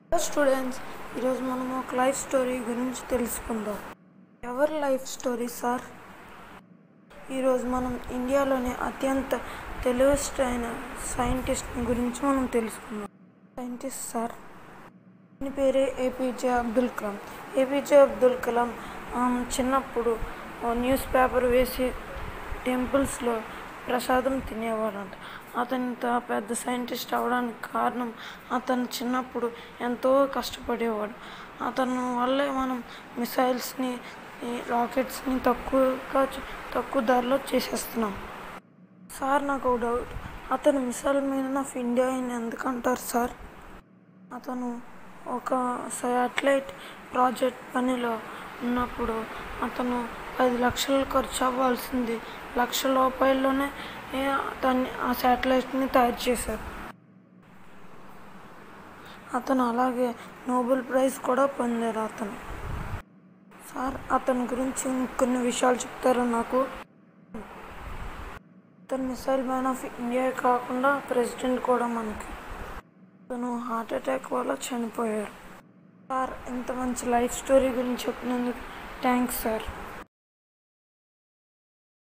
hello students ఈరోజు మనం ఒక లైఫ్ స్టోరీ గురించి తెలుసుకుందాం ఎవరి లైఫ్ స్టోరీ సార్ ఈరోజు మనం ఇండియాలోని అత్యంత తెలివైన సైంటిస్ట్ గురించి మనం తెలుసుకుందాం సైంటిస్ట్ సార్ దీని పేరే ఏపీజే అబ్దుల్ కలాం ఏపీజే అబ్దుల్ కలాం ఆ, చిన్నప్పుడు న్యూస్ పేపర్ వేసి టెంపుల్స్లో ప్రసాదం తినేవాడంట అతను ఇంత పెద్ద సైంటిస్ట్ అవ్వడానికి కారణం అతను చిన్నప్పుడు ఎంతో కష్టపడేవాడు అతను వల్లే మనం మిసైల్స్ని ఈ రాకెట్స్ని తక్కువగా చ- తక్కువ ధరలో చేసేస్తున్నాం సార్ నాకు ఒక డౌట్ అతను మిసైల్ మీన్ ఆఫ్ ఇండియా అని ఎందుకంటారు సార్ అతను ఒక శాటిలైట్ ప్రాజెక్ట్ పనిలో ఉన్నప్పుడు అతను పది లక్షలు ఖర్చు అవ్వాల్సింది లక్ష రూపాయల్లోనే ఏ దాన్ని ఆ శాటిలైట్ని తయారు చేశారు అతను అలాగే నోబెల్ ప్రైజ్ కూడా పొందారు అతను సార్ అతని గురించి కొన్ని విషయాలు చెప్తారా నాకు అతను మిసైల్ మ్యాన్ ఆఫ్ ఇండియా కాకుండా ప్రెసిడెంట్ కూడా మనకి అతను హార్ట్ అటాక్ వల్ల చనిపోయారు సార్ ఇంత మంచి లైఫ్ స్టోరీ గురించి చెప్పినందుకు థ్యాంక్స్ సార్